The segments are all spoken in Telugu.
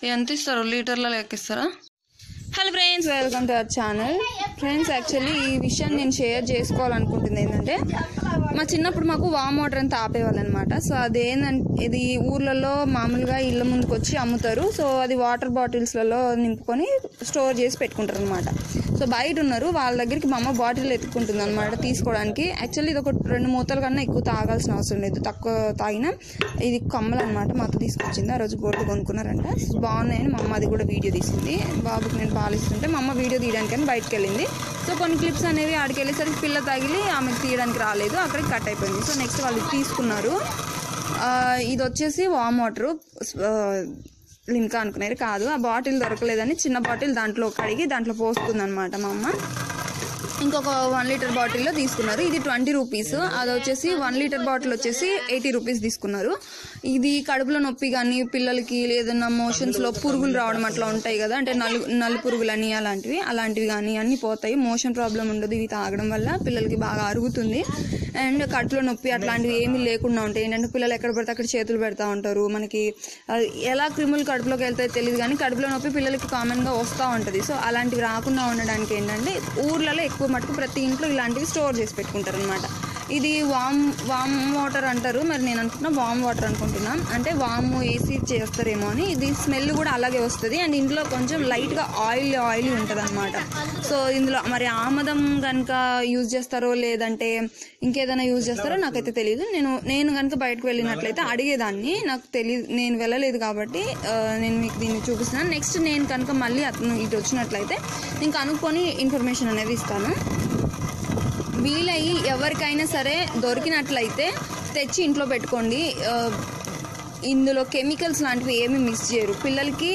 ఎంత ఇస్తారు లీటర్ల లెక్కిస్తారా hello friends welcome to our channel friends actually ఈ విషయాన్ని నేను షేర్ చేసుకోవాలనుకుంటుంది ఏంటంటే మా చిన్నప్పుడు మాకు వామ్ వాటర్ అంతా ఆపేవాళ్ళు అనమాట సో అదేంటంటే ఇది ఊర్లలో మామూలుగా ఇళ్ళ ముందుకు వచ్చి అమ్ముతారు సో అది వాటర్ బాటిల్స్లలో నింపుకొని స్టోర్ చేసి పెట్టుకుంటారు అనమాట సో బయట ఉన్నారు వాళ్ళ దగ్గరికి మా అమ్మ బాటిల్ ఎత్తుకుంటుంది అనమాట తీసుకోవడానికి యాక్చువల్లీ ఇది ఒక రెండు మూతల కన్నా ఎక్కువ తాగాల్సిన అవసరం లేదు తక్కువ తాగినా ఇది కమ్మలు అనమాట మా అత్త తీసుకొచ్చింది ఆ రోజు గోల్డ్ కొనుక్కున్నారంట బాగున్నాయని మా అమ్మ అది కూడా వీడియో తీసింది బాబుకి నేను పాలిస్తుంటే మా అమ్మ వీడియో తీయడానికని బయటకు వెళ్ళింది సో కొన్ని క్లిప్స్ అనేవి ఆడికి వెళ్ళేసరికి పిల్ల తగిలి ఆమెకు తీయడానికి రాలేదు అక్కడికి కట్ అయిపోయింది సో నెక్స్ట్ వాళ్ళు తీసుకున్నారు ఆ, ఇది వచ్చేసి వామ్ వాటర్ లింకా అనుకునేది కాదు ఆ బాటిల్ దొరకలేదని చిన్న బాటిల్ దాంట్లో కడిగి దాంట్లో పోసుకుందనమాట మా అమ్మ ఇంకొక వన్ లీటర్ బాటిల్లో తీసుకున్నారు ఇది ట్వంటీ రూపీస్ అది వచ్చేసి వన్ లీటర్ బాటిల్ వచ్చేసి ఎయిటీ రూపీస్ తీసుకున్నారు ఇది కడుపులో నొప్పి కానీ పిల్లలకి ఏదైనా మోషన్స్లో పురుగులు రావడం అట్లా ఉంటాయి కదా అంటే నలు నలు పురుగులని అలాంటివి అలాంటివి కానీ అన్నీ పోతాయి మోషన్ ప్రాబ్లం ఉండదు ఇవి తాగడం వల్ల పిల్లలకి బాగా అరుగుతుంది అండ్ కడుపులో నొప్పి అట్లాంటివి ఏమీ లేకుండా ఉంటాయి ఏంటంటే పిల్లలు ఎక్కడ పడితే అక్కడ చేతులు పెడతా ఉంటారు మనకి అది ఎలా క్రిములు కడుపులోకి వెళ్తాయో తెలియదు కానీ కడుపులో నొప్పి పిల్లలకి కామన్గా వస్తూ ఉంటుంది సో అలాంటివి రాకుండా ఉండడానికి ఏంటంటే ఊర్లలో ఎక్కువ మటుకు ప్రతి ఇంట్లో ఇలాంటివి స్టోర్ చేసి పెట్టుకుంటారు అనమాట ఇది వామ్ వామ్ వాటర్ అంటారు మరి నేను అనుకున్నా వామ్ వాటర్ అనుకుంటున్నా అంటే వామ్ వేసి చేస్తారేమో అని ఇది స్మెల్ కూడా అలాగే వస్తుంది అండ్ ఇందులో కొంచెం లైట్గా ఆయిల్ ఆయిల్ ఉంటుంది అనమాట సో ఇందులో మరి ఆమదం కనుక యూజ్ చేస్తారో లేదంటే ఇంకేదైనా యూజ్ చేస్తారో నాకైతే తెలియదు నేను నేను కనుక బయటకు వెళ్ళినట్లయితే అడిగేదాన్ని నాకు తెలియదు నేను వెళ్ళలేదు కాబట్టి ఆ, నేను మీకు దీన్ని చూపిస్తున్నాను నెక్స్ట్ నేను కనుక మళ్ళీ అతను ఇటు వచ్చినట్లయితే నేను కనుక్కొని ఇన్ఫర్మేషన్ అనేది ఇస్తాను వీలయ్యి ఎవరికైనా సరే దొరికినట్లయితే తెచ్చి ఇంట్లో పెట్టుకోండి ఆ, ఇందులో కెమికల్స్ లాంటివి ఏమీ మిక్స్ చేయరు పిల్లలకి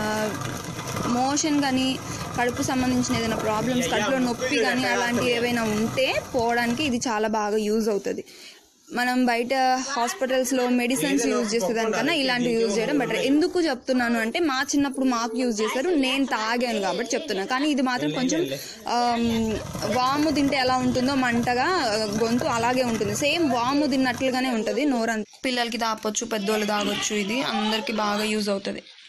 మోషన్ కానీ కడుపు సంబంధించిన ఏదైనా ప్రాబ్లమ్స్ కడుపులో నొప్పి కానీ అలాంటివి ఏవైనా ఉంటే పోవడానికి ఇది చాలా బాగా యూజ్ అవుతుంది మనం బయట హాస్పిటల్స్లో మెడిసిన్స్ యూజ్ చేసేదానికన్నా ఇలాంటివి యూజ్ చేయడం బెటర్ ఎందుకు చెప్తున్నాను అంటే మా చిన్నప్పుడు మాకు యూజ్ చేశారు నేను తాగాను కాబట్టి చెప్తున్నాను కానీ ఇది మాత్రం కొంచెం ఆమ్, వాము తింటే ఎలా ఉంటుందో మంటగా గొంతు అలాగే ఉంటుంది సేమ్ వాము తిన్నట్లుగానే ఉంటుంది నోరంతా పిల్లలకి తాపొచ్చు పెద్దోళ్ళు తాగొచ్చు ఇది అందరికి బాగా యూజ్ అవుతుంది